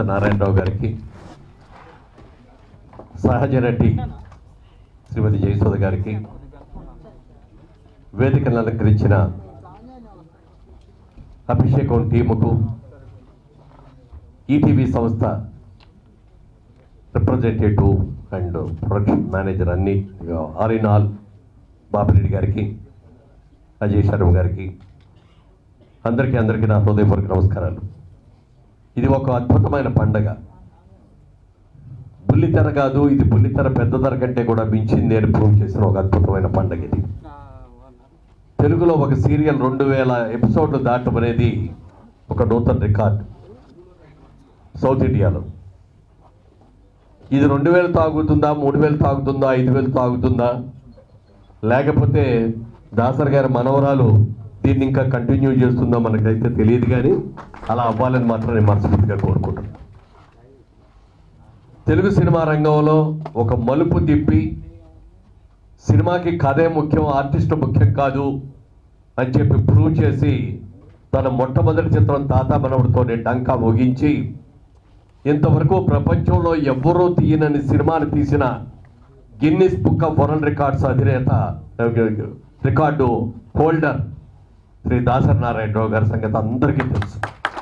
దాస నారాయణరావు గారికి సహజ నటి శ్రీమతి జయసూద గారికి వేదికను అలంకరించిన అభిషేకం టీముకు ఈటీవీ సంస్థ రిప్రజెంటేటివ్ అండ్ ప్రొడక్షన్ మేనేజర్ అన్ని ఆల్ ఇన్ ఆల్ బాపిరెడ్డి గారికి అజయ్ శర్మ గారికి అందరికీ అందరికీ నా హృదయపూర్వక నమస్కారాలు ఇది ఒక అద్భుతమైన పండగ బుల్లితెర కాదు ఇది బుల్లితెర పెద్దతెర కంటే కూడా మించింది అని ప్రూవ్ చేసిన ఒక అద్భుతమైన పండగ ఇది తెలుగులో ఒక సీరియల్ రెండు వేల ఎపిసోడ్లు దాటం అనేది ఒక నూతన రికార్డ్ సౌత్ ఇండియాలో ఇది రెండు వేలు తాగుతుందా మూడు వేలు తాగుతుందా ఐదు వేలు తాగుతుందా లేకపోతే దాసర్ గారి మనవరాలు దీన్ని ఇంకా కంటిన్యూ చేస్తుందో మనకైతే తెలియదు కానీ అలా అవ్వాలని మాత్రం నేను మనస్ఫూర్తిగా కోరుకుంటున్నాను తెలుగు సినిమా రంగంలో ఒక మలుపు తిప్పి సినిమాకి కథే ముఖ్యం ఆర్టిస్ట్ ముఖ్యం కాదు అని చెప్పి ప్రూవ్ చేసి తన మొట్టమొదటి చిత్రం తాత మనవుడితోనే డంకా ముగించి ఇంతవరకు ప్రపంచంలో ఎవ్వరూ తీయనని సినిమాను తీసిన Guinness book of world records అధినేత రికార్డు హోల్డర్ శ్రీ దాసరి నారాయణరావు గారి సంగతి అందరికీ తెలుసు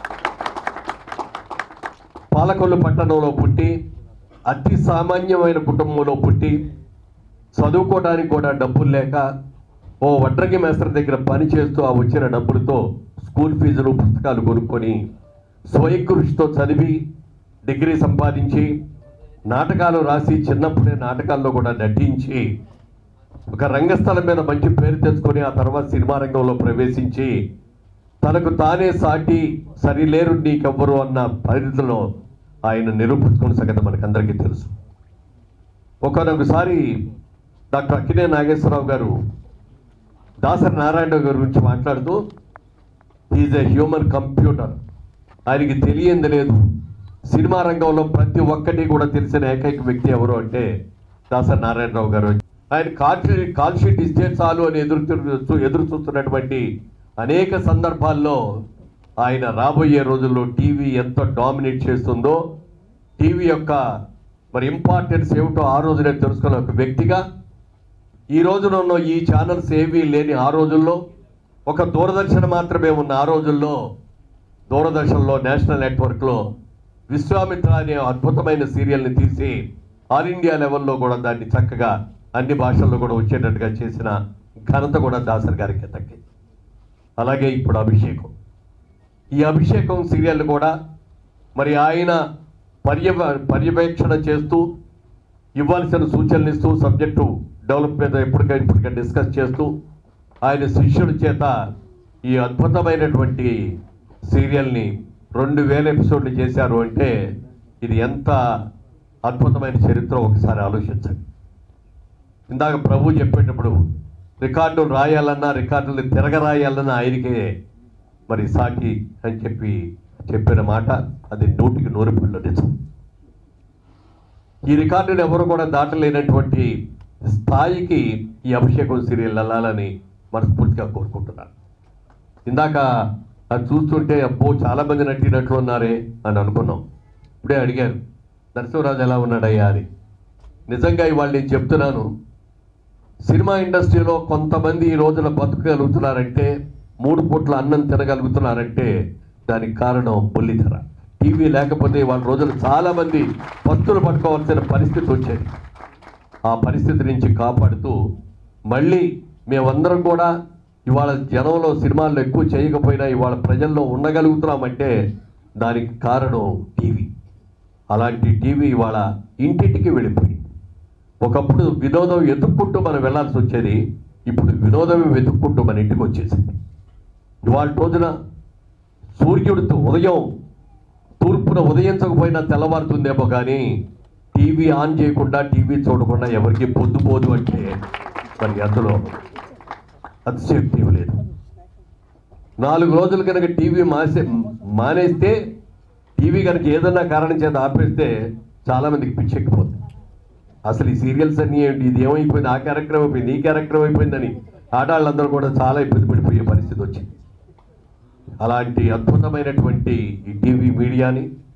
పాలకొల్లు పట్టణంలో పుట్టి అతి సామాన్యమైన కుటుంబంలో పుట్టి చదువుకోవడానికి కూడా డబ్బులు లేక ఓ వడ్రంగి మేస్త్రి దగ్గర పని చేస్తూ ఆ వచ్చిన డబ్బులతో స్కూల్ ఫీజులు పుస్తకాలు కొనుక్కొని స్వయంకృషితో చదివి డిగ్రీ సంపాదించి నాటకాలు రాసి చిన్నప్పుడే నాటకాల్లో కూడా నటించి ఒక రంగస్థలం మీద మంచి పేరు తెచ్చుకొని ఆ తర్వాత సినిమా రంగంలో ప్రవేశించి తనకు తానే సాటి సరిలేరు నీకెవ్వరు అన్న పరిధిలో ఆయన నిరూపించుకున్న సంగతి మనకందరికీ తెలుసు ఒకనొకసారి డాక్టర్ అక్కినే నాగేశ్వరరావు గారు దాసరి నారాయణరావు గారి గురించి మాట్లాడుతూ ఈజ్ ఎ హ్యూమన్ కంప్యూటర్ ఆయనకి తెలియంది లేదు సినిమా రంగంలో ప్రతి ఒక్కటి కూడా తెలిసిన ఏకైక వ్యక్తి ఎవరు అంటే దాసరి నారాయణరావు గారు ఆయన కాల్ షీట్ కాల్ షీట్ ఇస్తే చాలు అని ఎదురు తిరుగుతూ ఎదురు చూస్తున్నటువంటి అనేక సందర్భాల్లో ఆయన రాబోయే రోజుల్లో టీవీ ఎంత డామినేట్ చేస్తుందో టీవీ యొక్క మరి ఇంపార్టెన్స్ ఏమిటో ఆ రోజునే తెలుసుకున్న ఒక వ్యక్తిగా ఈ రోజున ఉన్న ఈ ఛానల్స్ ఏవీ లేని ఆ రోజుల్లో ఒక దూరదర్శన్ మాత్రమే ఉన్న ఆ రోజుల్లో దూరదర్శన్లో నేషనల్ నెట్వర్క్లో విశ్వామిత్ర అనే అద్భుతమైన సీరియల్ని తీసి ఆల్ ఇండియా లెవెల్లో కూడా దాన్ని చక్కగా అన్ని భాషల్లో కూడా వచ్చేటట్టుగా చేసిన ఘనత కూడా దాసర్ గారికి దక్కింది అలాగే ఇప్పుడు అభిషేకం ఈ అభిషేకం సీరియల్ కూడా మరి ఆయన పర్యవ పర్యవేక్షణ చేస్తూ ఇవ్వాల్సిన సూచనలు ఇస్తూ సబ్జెక్టు డెవలప్ మీద ఎప్పటికైనా ఇప్పటికే డిస్కస్ చేస్తూ ఆయన శిష్యుల చేత ఈ అద్భుతమైనటువంటి సీరియల్ని రెండు వేల ఎపిసోడ్లు చేశారు అంటే ఇది ఎంత అద్భుతమైన చరిత్ర ఒకసారి ఆలోచించండి ఇందాక ప్రభు చెప్పేటప్పుడు రికార్డులు రాయాలన్నా రికార్డులు తిరగరాయాలన్నా ఆయనకే మరి సాటి అని చెప్పి చెప్పిన మాట అది నూటికి నూరు పిల్ల నిజం ఈ రికార్డును ఎవరు కూడా దాటలేనటువంటి స్థాయికి ఈ అభిషేకం సీరియల్ వెళ్ళాలని మనస్ఫూర్తిగా కోరుకుంటున్నాను ఇందాక అది చూస్తుంటే అబ్బో చాలా మంది నటినట్లు ఉన్నారే అని అనుకున్నాం ఇప్పుడే అడిగారు నరసింహరాజు ఎలా ఉన్నాడయ్యా అని నిజంగా ఇవాళ నేను చెప్తున్నాను సినిమా ఇండస్ట్రీలో కొంతమంది ఈ రోజున బతకగలుగుతున్నారంటే మూడు పూట్ల అన్నం తినగలుగుతున్నారంటే దానికి కారణం బుల్లిధర టీవీ లేకపోతే వాళ్ళ రోజులు చాలా మంది పస్తులు పట్టుకోవాల్సిన పరిస్థితి వచ్చేది ఆ పరిస్థితి నుంచి కాపాడుతూ మళ్ళీ మేమందరం కూడా ఇవాళ జనంలో సినిమాల్లో ఎక్కువ చేయకపోయినా ఇవాళ ప్రజల్లో ఉండగలుగుతున్నామంటే దానికి కారణం టీవీ అలాంటి టీవీ ఇవాళ ఇంటింటికి వెళ్ళిపోయింది ఒకప్పుడు వినోదం ఎదుక్కుంటూ మనం వెళ్ళాల్సి వచ్చేది ఇప్పుడు వినోదం వెతుక్కుంటూ మన ఇంటికి వచ్చేసింది ఇవాళ రోజున సూర్యుడితో ఉదయం తూర్పున ఉదయించకపోయినా తెల్లవారుతుందేమో కానీ టీవీ ఆన్ చేయకుండా టీవీ చూడకుండా ఎవరికి పొద్దుపోదు అంటే మరి అందులో అతిశక్తి లేదు నాలుగు రోజులు కనుక టీవీ మాసే మానేస్తే టీవీ కనుక ఏదన్నా కారణం చేత ఆపేస్తే చాలా మందికి పిచ్చెక్కిపోతుంది అసలు ఈ సీరియల్స్ అన్నీ ఏంటి ఇది ఏమైపోయింది ఆ క్యారెక్టర్ అయిపోయింది ఈ క్యారెక్టర్ అయిపోయిందని ఆడవాళ్ళందరూ కూడా చాలా ఇబ్బంది పడిపోయే పరిస్థితి వచ్చింది అలాంటి అద్భుతమైనటువంటి ఈ టీవీ మీడియాని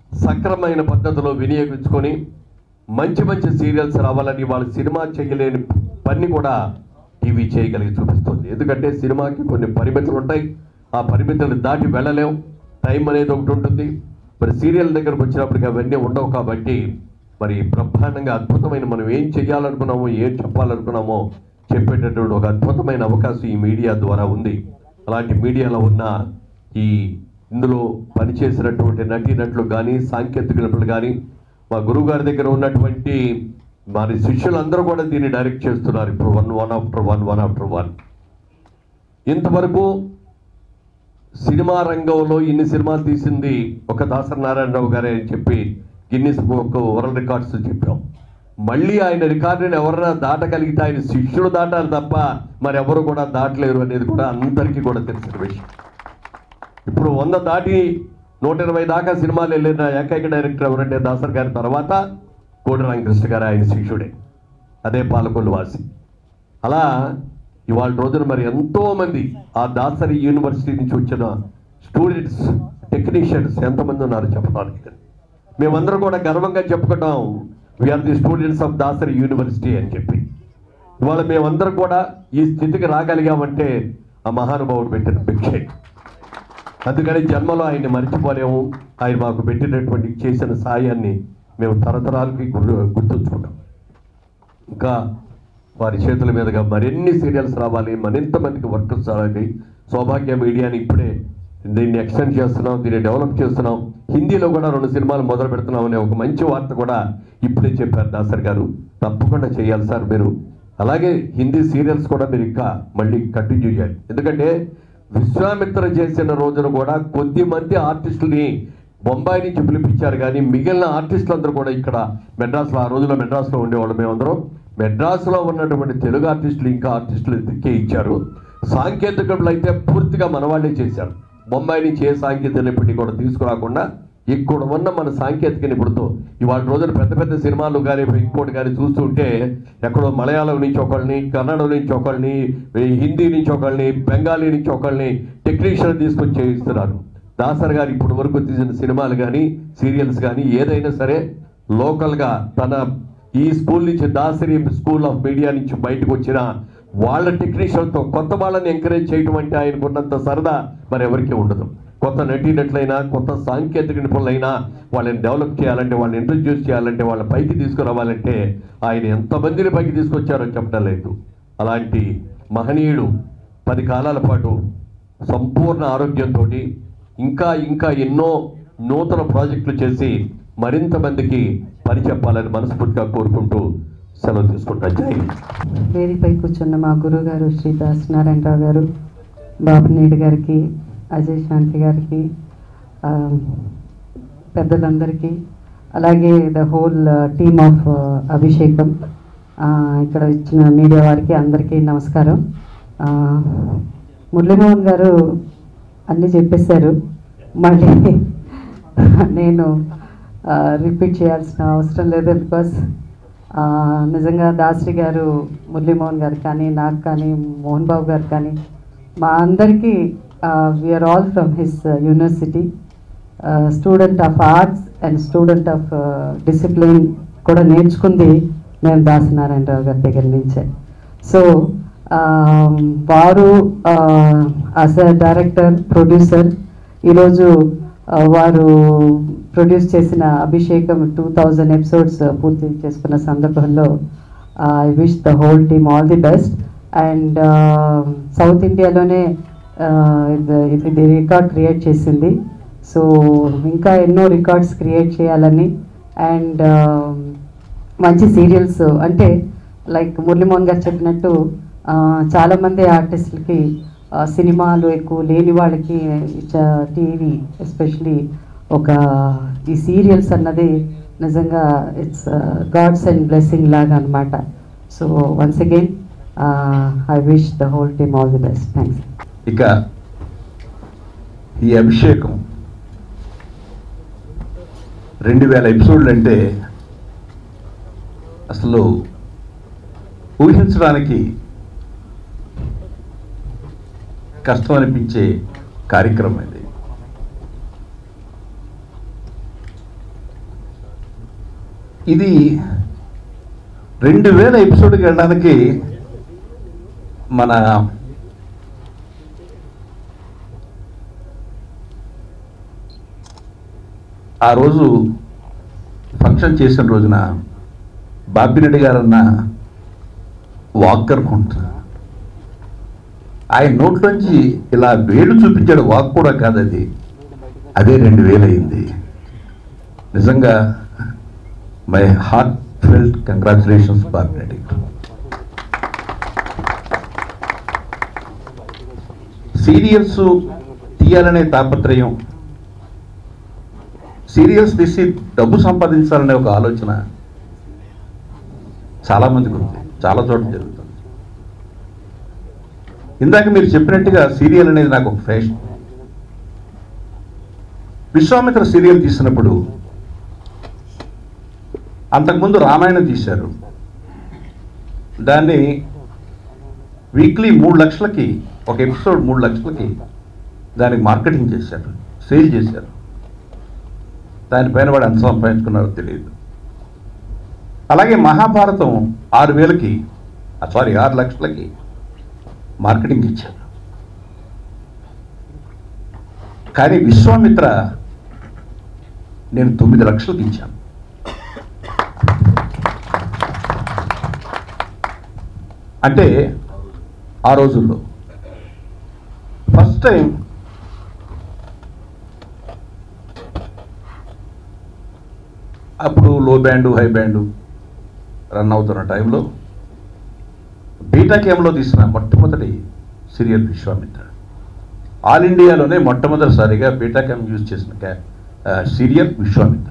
సక్రమైన పద్ధతిలో వినియోగించుకొని మంచి మంచి సీరియల్స్ రావాలని వాళ్ళ సినిమా చేయలేని పని కూడా టీవీ చేయగలిగి చూపిస్తుంది ఎందుకంటే సినిమాకి కొన్ని పరిమితులు ఉంటాయి ఆ పరిమితులు దాటి వెళ్ళలేం టైం అనేది ఒకటి ఉంటుంది మరి సీరియల్ దగ్గరకు వచ్చినప్పటికీ అవన్నీ ఉండవు కాబట్టి మరి బ్రహ్మాండంగా అద్భుతమైన మనం ఏం చేయాలనుకున్నామో ఏం చెప్పాలనుకున్నామో చెప్పేటటువంటి ఒక అద్భుతమైన అవకాశం ఈ మీడియా ద్వారా ఉంది అలాంటి మీడియాలో ఉన్న ఈ ఇందులో పనిచేసినటువంటి నటీనటులు కానీ సాంకేతిక నిపుణులు కానీ మా గురువు గారి దగ్గర ఉన్నటువంటి మరి శిష్యులందరూ కూడా దీన్ని డైరెక్ట్ చేస్తున్నారు ఇప్పుడు one one after one one after one ఇంతవరకు సినిమా రంగంలో ఇన్ని సినిమాలు తీసింది ఒక దాసరి నారాయణరావు గారే అని చెప్పి గిన్నిస్ బుక్ వరల్డ్ రికార్డ్స్ చెప్పాం మళ్ళీ ఆయన రికార్డుని ఎవరైనా దాటగలిగితే ఆయన శిష్యులు దాటాలి తప్ప మరి ఎవరు కూడా దాటలేరు అనేది కూడా అందరికీ కూడా తెలిసిన విషయం ఇప్పుడు వంద దాటి నూట ఇరవై దాకా సినిమాలు వెళ్ళిన ఏకైక డైరెక్టర్ ఎవరంటే దాసర్ గారి తర్వాత కోడి రామకృష్ణ గారు ఆయన శిష్యుడే అదే పాలకొల్లు వాసి అలా ఇవాళ రోజున మరి ఎంతో మంది ఆ దాసరి యూనివర్సిటీ నుంచి వచ్చిన స్టూడెంట్స్ టెక్నీషియన్స్ ఎంతమంది ఉన్నారు చెప్పడానికి మేమందరం కూడా గర్వంగా చెప్పుకుంటాం we are the students of Dasari university అని చెప్పి ఇవాళ మేమందరం కూడా ఈ స్థితికి రాగలిగామంటే ఆ మహానుభావుడు పెట్టిన భిక్షే అందుకని జన్మలో ఆయన్ని మర్చిపోలేము ఆయన మాకు పెట్టినటువంటి చేసిన సాయాన్ని మేము తరతరాలకి గుర్తు గుర్తుంచుకుంటాం ఇంకా వారి చేతుల మీదుగా మరిన్ని సీరియల్స్ రావాలి మరింత మందికి వర్కర్స్ రావాలి సౌభాగ్య మీడియాని ఇప్పుడే దీన్ని ఎక్స్టెండ్ చేస్తున్నాం దీన్ని డెవలప్ చేస్తున్నాం హిందీలో కూడా రెండు సినిమాలు మొదలు పెడుతున్నాం అనే ఒక మంచి వార్త కూడా ఇప్పుడే చెప్పారు దాసర్ గారు తప్పకుండా చేయాలి సార్ మీరు అలాగే హిందీ సీరియల్స్ కూడా మీరు ఇంకా మళ్ళీ కంటిన్యూ చేయాలి ఎందుకంటే విశ్వామిత్ర చేసిన రోజున కూడా కొద్ది మంది ఆర్టిస్టులని బొంబాయి నుంచి పిలిపించారు కానీ మిగిలిన ఆర్టిస్టులు అందరూ కూడా ఇక్కడ మెడ్రాస్లో ఆ రోజుల్లో మెడ్రాస్లో ఉండేవాళ్ళు మేమందరం మెడ్రాస్లో ఉన్నటువంటి తెలుగు ఆర్టిస్టులు ఇంకా ఆర్టిస్టులు దిక్కే ఇచ్చారు సాంకేతికలు అయితే పూర్తిగా మన వాళ్ళే చేశారు బొంబాయి నుంచి ఏ సాంకేతిక నిపుణుని కూడా తీసుకురాకుండా ఇక్కడ ఉన్న మన సాంకేతిక నిపుణులతో ఇవాళ రోజున పెద్ద పెద్ద సినిమాలు కానీ ఇంకోటి కానీ చూస్తుంటే ఎక్కడో మలయాళం నుంచి ఒకళ్ళని కన్నడ నుంచి ఒకళ్ళని హిందీ నుంచి ఒకళ్ళని బెంగాలీ నుంచి ఒకళ్ళని టెక్నీషియన్ తీసుకొచ్చి చేయిస్తున్నారు దాసర్ గారు ఇప్పటి వరకు తీసిన సినిమాలు కానీ సీరియల్స్ కానీ ఏదైనా సరే లోకల్గా తన ఈ స్కూల్ నుంచి దాసరి స్కూల్ ఆఫ్ మీడియా నుంచి బయటకు వచ్చిన వాళ్ళ టెక్నీషియన్తో కొత్త వాళ్ళని ఎంకరేజ్ చేయడం అంటే ఆయనకున్నంత సరదా మరి ఎవరికీ ఉండదు కొత్త నటీనటులైనా కొత్త సాంకేతిక నిపుణులైనా వాళ్ళని డెవలప్ చేయాలంటే వాళ్ళని ఇంట్రడ్యూస్ చేయాలంటే వాళ్ళ పైకి తీసుకురావాలంటే ఆయన ఎంతమందిని పైకి తీసుకొచ్చారో చెప్పడం లేదు అలాంటి మహనీయుడు పది కాలాల పాటు సంపూర్ణ ఆరోగ్యంతో ఇంకా ఇంకా ఎన్నో నూతన ప్రాజెక్టులు చేసి మరింత మందికి పని చెప్పాలని మనస్ఫూర్తిగా కోరుకుంటూ సెలవు తీసుకుంటా జై హింద్. వేదికపై కూర్చున్న మా గురువు గారు శ్రీ దాసనారాయణరావు గారు బాబునేడు గారికి అజయ్ శాంతి గారికి ఆ, పెద్దలందరికీ అలాగే ద హోల్ టీమ్ ఆఫ్ అభిషేకం ఆ, ఇక్కడ ఇచ్చిన మీడియా వారికి అందరికీ నమస్కారం ఆ, మురళీమోహన్ గారు అన్నీ చెప్పేశారు మళ్ళీ నేను రిపీట్ చేయాల్సిన అవసరం లేదు బికాస్ నిజంగా దాసరి గారు మురళీమోహన్ గారు కానీ నాకు కానీ మోహన్ బాబు గారు కానీ మా అందరికీ we are all from his university student of arts and student of discipline కూడా నేర్చుకుంది మేము దాసనారాయణరావు గారి దగ్గర నుంచే సో వారు యాజ్ అ డైరెక్టర్ ప్రొడ్యూసర్ ఈరోజు ఆ, వారు ప్రొడ్యూస్ చేసిన అభిషేకం టూ థౌజండ్ ఎపిసోడ్స్ పూర్తి చేసుకున్న సందర్భంలో I wish the whole team all the best and south ఇండియాలోనే ఆ, ఇది- ఇది రికార్డ్ క్రియేట్ చేసింది సో ఇంకా ఎన్నో రికార్డ్స్ క్రియేట్ చేయాలని అండ్ మంచి సీరియల్స్ అంటే లైక్ మురళీమోహన్ గారు చెప్పినట్టు ఆ, చాలామంది ఆర్టిస్టులకి ఆ, సినిమాలు ఎక్కువ లేని వాళ్ళకి టీవీ ఎస్పెషలీ ఒక ఈ సీరియల్స్ అన్నది నిజంగా ఇట్స్ గాడ్స్ అండ్ బ్లెస్సింగ్ లాగా అనమాట so once again I wish the whole team all the best thanks ఇక ఈ అభిషేకం రెండు వేల ఎపిసోడ్లు అంటే అసలు ఊహించడానికి కష్టం అనిపించే కార్యక్రమం ఇది ఇది రెండు వేల ఎపిసోడ్కి వెళ్ళడానికి మన ఆ రోజు ఫంక్షన్ చేసిన రోజున బాబిరెడ్డి గారన్న వాక్కర్ కొంటారు ఆయన నోట్లోంచి ఇలా వేలు చూపించాడు వాక్ కూడా కాదు అది అదే రెండు వేలు అయింది నిజంగా my heartfelt congratulations Babireddy గారు సీరియల్స్ తీయాలనే తాపత్రయం సీరియల్స్ తీసి డబ్బు సంపాదించాలనే ఒక ఆలోచన చాలా మందికి ఉంది చాలా చోట్ల జరుగుతుంది ఇందాక మీరు చెప్పినట్టుగా సీరియల్ అనేది నాకు ఒక ఫ్యాషన్ విశ్వామిత్ర సీరియల్ తీసినప్పుడు అంతకుముందు రామాయణం తీశారు దాన్ని వీక్లీ మూడు లక్షలకి ఒక ఎపిసోడ్ మూడు లక్షలకి దానికి మార్కెటింగ్ చేశారు సేల్ చేశారు దానిపైన వాడు ఎంత సంపాదించుకున్నారో తెలియదు అలాగే మహాభారతం ఆరు వేలకి సారీ ఆరు లక్షలకి మార్కెటింగ్ ఇచ్చారు కానీ విశ్వామిత్ర నేను తొమ్మిది లక్షలకు ఇచ్చాను అంటే ఆ రోజుల్లో ఫస్ట్ టైం అప్పుడు లో బ్యాండు హై బ్యాండు రన్ అవుతున్న టైంలో బీటా కేమ్లో తీసిన మొట్టమొదటి సీరియల్ విశ్వామిత్ర ఆల్ ఇండియాలోనే మొట్టమొదటిసారిగా బీటా క్యామ్ యూజ్ చేసిన క్యా- ఆ, సీరియల్ విశ్వామిత్ర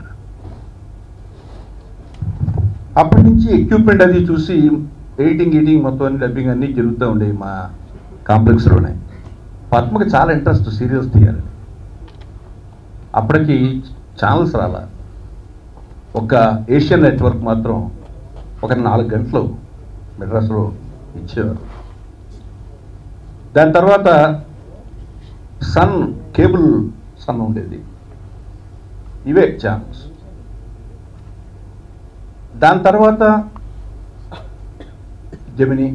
అప్పటి నుంచి ఎక్విప్మెంట్ అది చూసి ఎడిటింగ్ ఎడిటింగ్ మొత్తం అన్ని డబ్బింగ్ అన్నీ జరుగుతూ ఉండేవి మా కాంప్లెక్స్లోనే పద్మకి చాలా ఇంట్రెస్ట్ సీరియల్స్ తీయాలని అప్పటికి ఛానల్స్ రాలా ఒక ఏషియన్ నెట్వర్క్ మాత్రం ఒక నాలుగు గంటలు మెడ్రాస్లో ఇచ్చేవారు దాని తర్వాత సన్ కేబుల్ సన్ ఉండేది ఇవే ఛానల్స్ దాని తర్వాత జమిని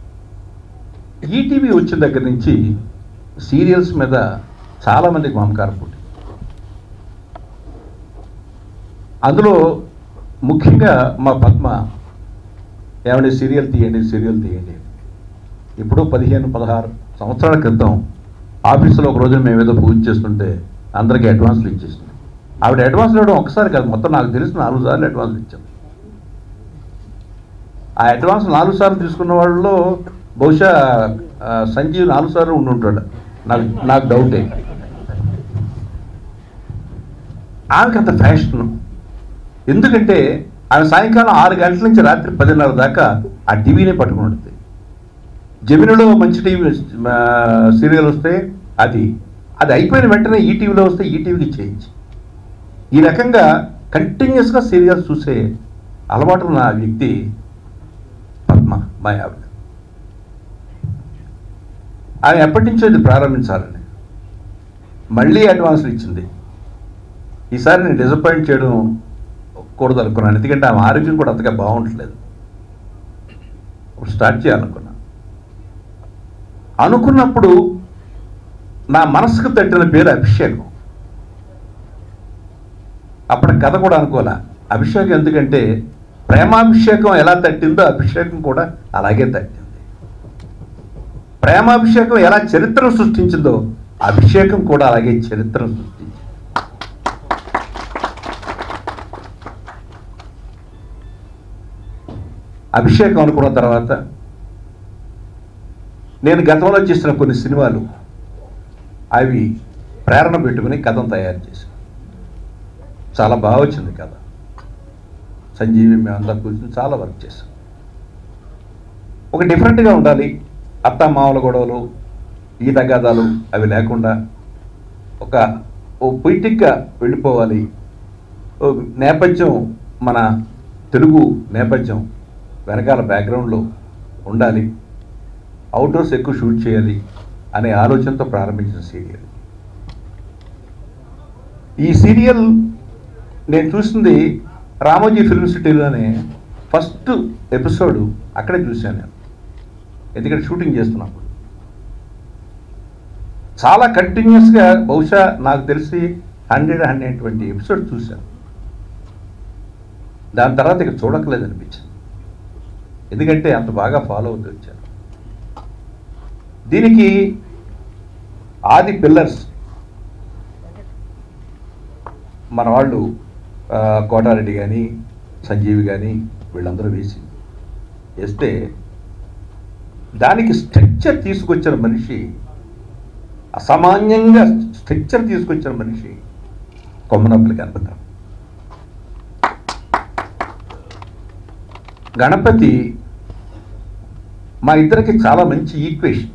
ఈటీవీ వచ్చిన దగ్గర నుంచి సీరియల్స్ మీద చాలామందికి మమకారం పుట్టింది అందులో ముఖ్యంగా మా పద్మ ఏమంటే సీరియల్ తీయండి సీరియల్ తీయండి ఇప్పుడు పదిహేను పదహారు సంవత్సరాల క్రితం ఆఫీసులో ఒక రోజున మేము ఏదో పూజ చేస్తుంటే అందరికీ అడ్వాన్స్లు ఇచ్చేసింది ఆవిడ అడ్వాన్స్లు ఇవ్వడం ఒకసారి కాదు మొత్తం నాకు తెలిసి నాలుగు సార్లు అడ్వాన్స్లు ఇచ్చాం ఆ అడ్వాన్స్ నాలుగు సార్లు తీసుకున్న వాళ్ళలో బహుశా ఆ, సంజీవ్ నాలుగు సార్లు ఉండి ఉంటాడు నాకు నాకు డౌటే ఆమెకి అంత ఫ్యాషన్ ఎందుకంటే ఆమె సాయంకాలం ఆరు గంటల నుంచి రాత్రి పదిన్నర దాకా ఆ టీవీనే పట్టుకుని ఉంటుంది జమినిలో మంచి టీవీ ఆ, సీరియల్ వస్తే అది అది అయిపోయిన వెంటనే ఈ టీవీలో వస్తే ఈ టీవీకి చేయించి ఈ రకంగా కంటిన్యూస్గా సీరియల్స్ చూసే అలవాటు ఉన్న వ్యక్తి పద్మ మా ఆవిడ ఆమె ఎప్పటి నుంచో ఇది ప్రారంభించాలని మళ్ళీ అడ్వాన్స్లు ఇచ్చింది ఈసారి నేను డిసప్పాయింట్ చేయడం కూడదు అనుకున్నాను ఎందుకంటే ఆమె ఆరోగ్యం కూడా అంతగా బాగుండట్లేదు ఇప్పుడు స్టార్ట్ చేయాలనుకున్నా అనుకున్నప్పుడు నా మనసుకు తట్టిన పేరు అభిషేకం అప్పుడు కథ కూడా అనుకోలే అభిషేకం ఎందుకంటే ప్రేమాభిషేకం ఎలా తట్టిందో అభిషేకం కూడా అలాగే తట్టింది ప్రేమాభిషేకం ఎలా చరిత్రను సృష్టించిందో అభిషేకం కూడా అలాగే చరిత్రను సృష్టించింది అభిషేకం అనుకున్న తర్వాత నేను గతంలో చేసిన కొన్ని సినిమాలు అవి ప్రేరణ పెట్టుకుని కథను తయారు చేశాను చాలా బాగా వచ్చింది కథ సంజీవి మేమందరం కూర్చొని చాలా వర్క్ చేశాం ఒక డిఫరెంట్గా ఉండాలి అత్త మామల గొడవలు ఈ తగాదాలు అవి లేకుండా ఒక ఓ పొయిటిక్గా వెళ్ళిపోవాలి ఓ నేపథ్యం మన తెలుగు నేపథ్యం వెనకాల బ్యాక్గ్రౌండ్లో ఉండాలి అవుట్డోర్స్ ఎక్కువ షూట్ చేయాలి అనే ఆలోచనతో ప్రారంభించిన సీరియల్ ఈ సీరియల్ నేను చూసింది రామోజీ ఫిల్మ్ సిటీలోనే ఫస్ట్ ఎపిసోడ్ అక్కడే చూశాను నేను ఎందుకంటే షూటింగ్ చేస్తున్నప్పుడు చాలా కంటిన్యూస్గా బహుశా నాకు తెలిసి హండ్రెడ్ హండ్రెడ్ ట్వంటీ ఎపిసోడ్ చూశాను దాని తర్వాత ఇక చూడకలేదు అనిపించింది ఎందుకంటే అంత బాగా ఫాలో అవుతూ వచ్చాను దీనికి ఆది పిల్లర్స్ మన వాళ్ళు ఆ, కోటారెడ్డి కానీ సంజీవి కానీ వీళ్ళందరూ వేసి వేస్తే దానికి స్ట్రక్చర్ తీసుకొచ్చిన మనిషి అసామాన్యంగా స్ట్రక్చర్ తీసుకొచ్చిన మనిషి కొమ్మనప్పలి గణపతి గణపతి మా ఇద్దరికి చాలా మంచి ఈక్వేషన్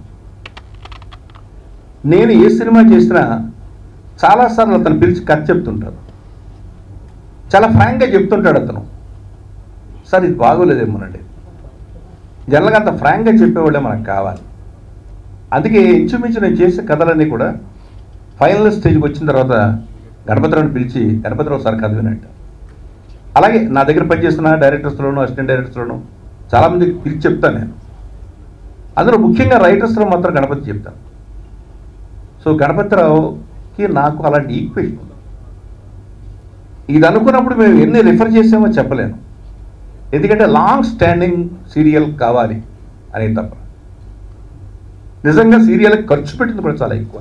నేను ఏ సినిమా చేసినా చాలాసార్లు అతను పిలిచి కథ చెప్తుంటాడు చాలా ఫ్రాంక్గా చెప్తుంటాడు అతను సార్ ఇది బాగోలేదేమోనండి జనరల్గా అంత ఫ్రాంక్గా చెప్పేవాళ్ళే మనకు కావాలి అందుకే ఇంచుమించు నేను చేసే కథలన్నీ కూడా ఫైనల్ స్టేజ్కి వచ్చిన తర్వాత గణపతిరావుని పిలిచి గణపతిరావు సార్ కథ వినంట అలాగే నా దగ్గర పనిచేస్తున్న డైరెక్టర్స్లోను అసిస్టెంట్ డైరెక్టర్స్లోను చాలామందికి పిలిచి చెప్తాను నేను అందులో ముఖ్యంగా రైటర్స్లో మాత్రం గణపతి చెప్తాను సో గణపతిరావుకి నాకు అలాంటి ఈక్వేషన్ ఉంది ఇది అనుకున్నప్పుడు మేము ఎన్ని రిఫర్ చేసామో చెప్పలేను ఎందుకంటే లాంగ్ స్టాండింగ్ సీరియల్ కావాలి అనేది తప్ప నిజంగా సీరియల్కి ఖర్చు పెట్టింది కూడా చాలా ఎక్కువ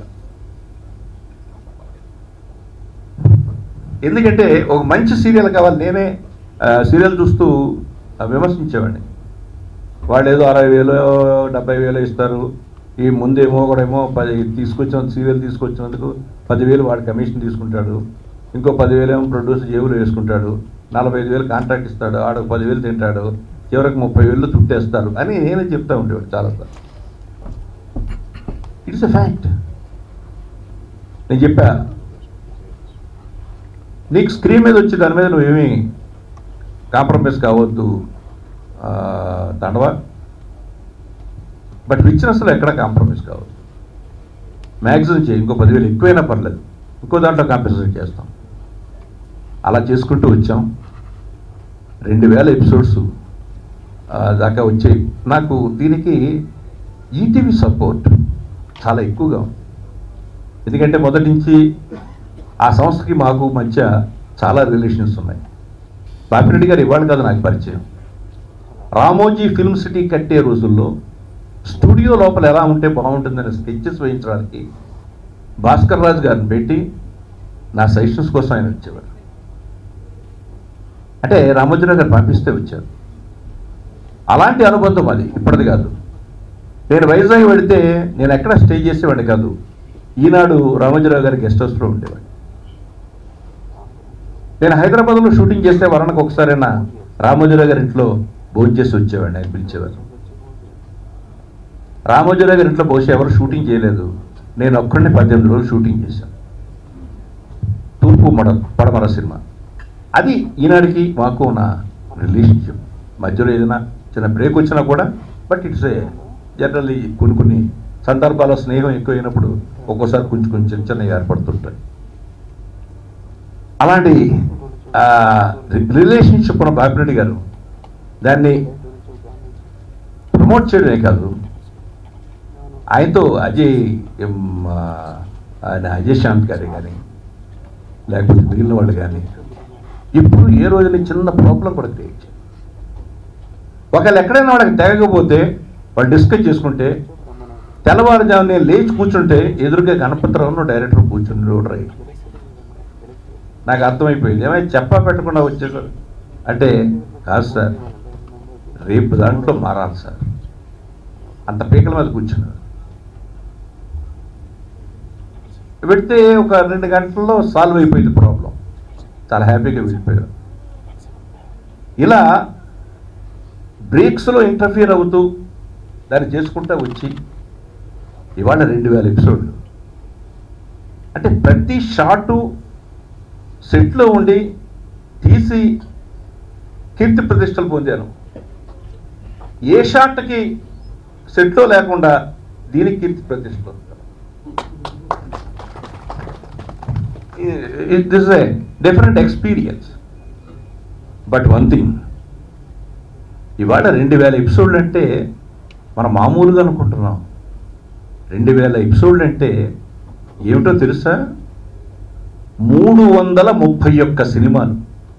ఎందుకంటే ఒక మంచి సీరియల్ కావాలి నేనే ఆ, సీరియల్ చూస్తూ ఆ, విమర్శించేవాడిని వాళ్ళు ఏదో అరవై వేలు డెబ్బై వేలు ఇస్తారు ఈ ముందేమో ఒకడేమో పది తీసుకొచ్చిన సీరియల్ తీసుకొచ్చినందుకు పదివేలు వాడు కమిషన్ తీసుకుంటాడు ఇంకో పదివేలు ఏమో ప్రొడ్యూసర్ జేబులో వేసుకుంటాడు నలభై ఐదు వేలు కాంట్రాక్ట్ ఇస్తాడు ఆడకు పదివేలు తింటాడు చివరికి ముప్పై వేలు చుట్టేస్తారు అని నేనే చెప్తా ఉండేవాడు చాలాసార్లు ఇట్స్ ఎ ఫ్యాక్ట్ నేను చెప్పా నీకు స్క్రీన్ మీద వచ్చి దాని మీద నువ్వేమీ కాంప్రమైజ్ కావద్దు ఆ, దండవా బట్ రిచ్నెస్లో ఎక్కడ కాంప్రమైజ్ కావద్దు మ్యాక్సిమం చేయి ఇంకో పదివేలు ఎక్కువైనా పర్లేదు ఇంకో దాంట్లో కాంపెన్సేట్ చేస్తాం అలా చేసుకుంటూ వచ్చాం రెండు వేల ఎపిసోడ్స్ దాకా వచ్చాయి నాకు దీనికి ఈటీవీ సపోర్ట్ చాలా ఎక్కువగా ఉంది ఎందుకంటే మొదటి నుంచి ఆ సంస్థకి మాకు మధ్య చాలా రిలేషన్స్ ఉన్నాయి బాపిరెడ్డి గారు ఇవాళ కాదు నాకు పరిచయం రామోజీ ఫిల్మ్ సిటీ కట్టే రోజుల్లో స్టూడియో లోపల ఎలా ఉంటే బాగుంటుందని స్కెచెస్ వేయించడానికి భాస్కర్ రాజు గారిని పెట్టి నా సజెషన్స్ కోసం ఆయన వచ్చేవారు అంటే రామోజీరావు గారు పంపిస్తే వచ్చారు అలాంటి అనుబంధం అది ఇప్పటిది కాదు నేను వైజాగ్ వెళితే నేను ఎక్కడ స్టే చేసేవాడిని కాదు ఈనాడు రామోజీరావు గారి గెస్ట్ హౌస్లో ఉండేవాడిని నేను హైదరాబాద్లో షూటింగ్ చేస్తే వరణకు ఒకసారైనా రామోజీరావు గారి ఇంట్లో భోజనం చేసి వచ్చేవాడిని ఆయన పిలిచేవారు రామోజీరావు గారి ఇంట్లో బహుశా ఎవరు షూటింగ్ చేయలేదు నేను ఒక్కడిని పద్దెనిమిది రోజులు షూటింగ్ చేశాను తూర్పు మడ పడమర సినిమా అది ఈనాడికి మాకు ఉన్న రిలేషన్షిప్ మధ్యలో ఏదైనా చిన్న బ్రేక్ వచ్చినా కూడా బట్ ఇట్స్ ఏ జనరల్లీ కొన్ని కొన్ని సందర్భాల్లో స్నేహం ఎక్కువైనప్పుడు ఒక్కోసారి కొంచెం కొంచెం చిన్న చిన్న ఏర్పడుతుంటాయి అలాంటి రిలేషన్షిప్ ఉన్న బాపిరెడ్డి గారు దాన్ని ప్రమోట్ చేయడమే కాదు ఆయనతో అజయ్ ఎం, ఆ, ఆయన అజయ్ శాంత్ గారి కానీ లేకపోతే మిగిలిన వాళ్ళు కానీ ఇప్పుడు ఏ రోజున చిన్న ప్రాబ్లం కూడా క్రియేట్ చేయాలి ఒకవేళ ఎక్కడైనా వాళ్ళకి తెగకపోతే వాళ్ళు డిస్కస్ చేసుకుంటే తెల్లవారుజామునే లేచి కూర్చుంటే ఎదురుగా గణపతిరావును డైరెక్టర్ కూర్చుని రోడ్రై నాకు అర్థమైపోయింది ఏమైనా చెప్పా పెట్టకుండా వచ్చేసారు అంటే కాదు సార్ రేపు దాంట్లో మారాలి సార్ అంత పీకల మీద కూర్చున్నారు పెడితే ఒక రెండు గంటల్లో సాల్వ్ అయిపోయింది ప్రాబ్లం చాలా హ్యాపీగా వెళ్ళిపోయారు ఇలా బ్రేక్స్లో ఇంటర్ఫియర్ అవుతూ దాన్ని చేసుకుంటూ వచ్చి ఇవాళ రెండు వేల ఎపిసోడ్లు అంటే ప్రతి షాటు సెట్లో ఉండి తీసి కీర్తి ప్రతిష్టలు పొందాను ఏ షాట్కి సెట్లో లేకుండా దీనికి కీర్తి ప్రతిష్టలు this a different experience but one thing ఇవాళ రెండు వేల ఎపిసోడ్లు అంటే మనం మామూలుగా అనుకుంటున్నాం రెండు వేల ఎపిసోడ్లు అంటే ఏమిటో తెలుసా మూడు వందల ముప్పై ఒక్క సినిమాలు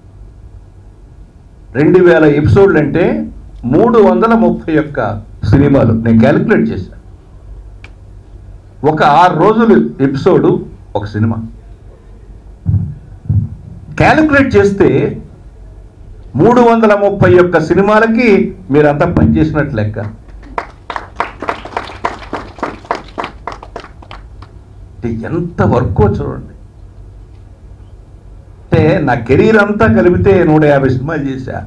రెండు వేల ఎపిసోడ్లు అంటే మూడు వందల ముప్పై ఒక్క సినిమాలు నేను క్యాలిక్యులేట్ చేశాను ఒక ఆరు రోజులు ఎపిసోడు ఒక సినిమా క్యాలిక్యులేట్ చేస్తే మూడు వందల ముప్పై ఒక్క సినిమాలకి మీరంతా పనిచేసినట్లు లెక్క అంటే ఎంత వర్కో చూడండి అంటే నా కెరీర్ అంతా కలిపితే నూట యాభై సినిమాలు చేశా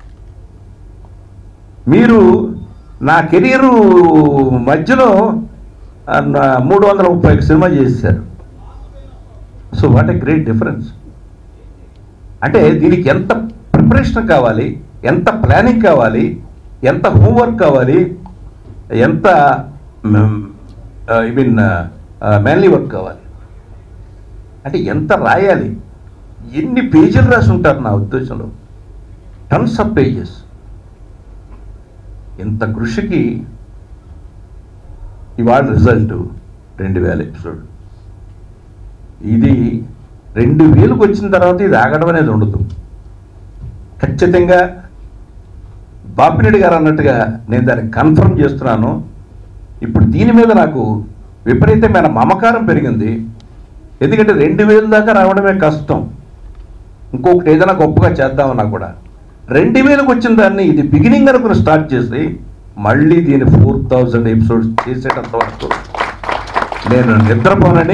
మీరు నా కెరీరు మధ్యలో ఆ, నా- మూడు వందల ముప్పై ఒక సినిమా చేశారు so what a great difference అంటే దీనికి ఎంత ప్రిపరేషన్ కావాలి ఎంత ప్లానింగ్ కావాలి ఎంత హోంవర్క్ కావాలి ఎంత ఐ మీన్ మ్యాన్లీ వర్క్ కావాలి అంటే ఎంత రాయాలి ఎన్ని పేజీలు రాసి ఉంటారు నా ఉద్దేశంలో టన్స్ ఆఫ్ పేజెస్ ఇంత కృషికి ఇవాళ రిజల్ట్ రెండు వేల ఎపిసోడ్ ఇది రెండు వేలకు వచ్చిన తర్వాత ఇది ఆగడం అనేది ఉండదు ఖచ్చితంగా బాపిరెడ్డి గారు అన్నట్టుగా నేను దాన్ని కన్ఫర్మ్ చేస్తున్నాను ఇప్పుడు దీని మీద నాకు విపరీతమైన మమకారం పెరిగింది ఎందుకంటే రెండు వేల దాకా రావడమే కష్టం ఇంకొకటి ఏదైనా గొప్పగా చేద్దామన్నా కూడా రెండు వేలకు వచ్చిన దాన్ని ఇది బిగినింగ్ అనుకుని స్టార్ట్ చేసి మళ్ళీ దీన్ని ఫోర్ థౌజండ్ ఎపిసోడ్స్ చేసేటంత వరకు నేను నిద్రపోనని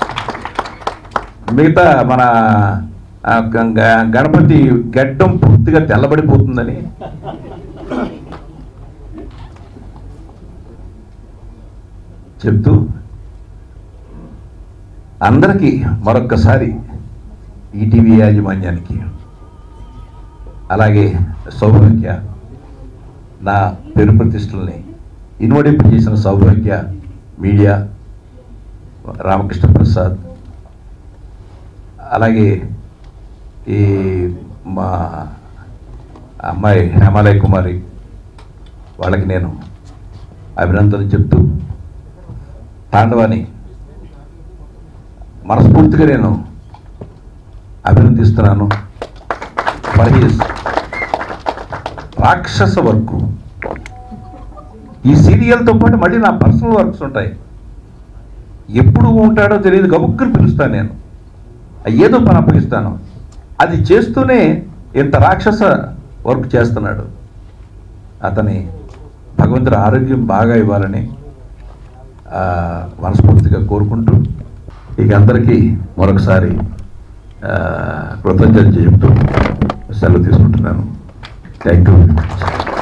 మిగతా మన ఆ, గ- గ- గణపతి గడ్డం పూర్తిగా తెల్లబడిపోతుందని చెప్తూ అందరికీ మరొక్కసారి ఈటీవీ యాజమాన్యానికి అలాగే సౌభాగ్య నా పేరు ప్రతిష్టల్ని ఇన్వడింపు చేసిన సౌభాగ్య మీడియా రామకృష్ణ ప్రసాద్ అలాగే ఈ మా అమ్మాయి హేమాలయ కుమారి వాళ్ళకి నేను అభినందనలు చెప్తూ తాండవాని మనస్ఫూర్తిగా నేను అభినందిస్తున్నాను ఫర్ హిస్ రాక్షస వర్క్ ఈ సీరియల్తో పాటు మళ్ళీ నా పర్సనల్ వర్క్స్ ఉంటాయి ఎప్పుడు ఉంటాడో తెలియదు గబుక్కుని పిలుస్తాను నేను ఏదో పని అప్పగిస్తాను అది చేస్తూనే ఇంత రాక్షస వర్క్ చేస్తున్నాడు అతని భగవంతుడు ఆరోగ్యం బాగా ఇవ్వాలని ఆ, మనస్ఫూర్తిగా కోరుకుంటూ ఇక అందరికీ మరొకసారి ఆ, కృతజ్ఞతలు చెప్తూ సెలవు తీసుకుంటున్నాను థ్యాంక్ యూ